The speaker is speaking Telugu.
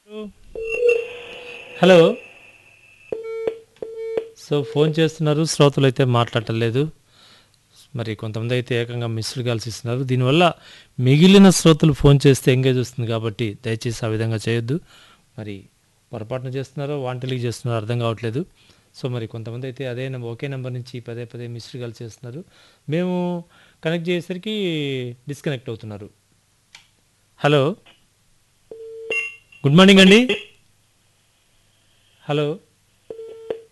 హలో సో ఫోన్ చేస్తున్నారు శ్రోతలు అయితే మాట్లాడలేదు మరి కొంతమంది అయితే ఏకంగా మిస్డ్ కాల్స్ ఇస్తున్నారు దీనివల్ల మిగిలిన శ్రోతలు ఫోన్ చేస్తే ఎంగేజ్ వస్తుంది కాబట్టి దయచేసి ఆ విధంగా చేయొద్దు మరి పొరపాటున చేస్తున్నారో వాంటలికి చేస్తున్నారో అర్థం కావట్లేదు సో మరి కొంతమంది అయితే అదే నెంబర్ ఒకే నెంబర్ నుంచి పదే పదే మిస్డ్ కాల్ చేస్తున్నారు మేము కనెక్ట్ చేసేసరికి డిస్కనెక్ట్ అవుతున్నారు హలో గుడ్ మార్నింగ్ అండి హలో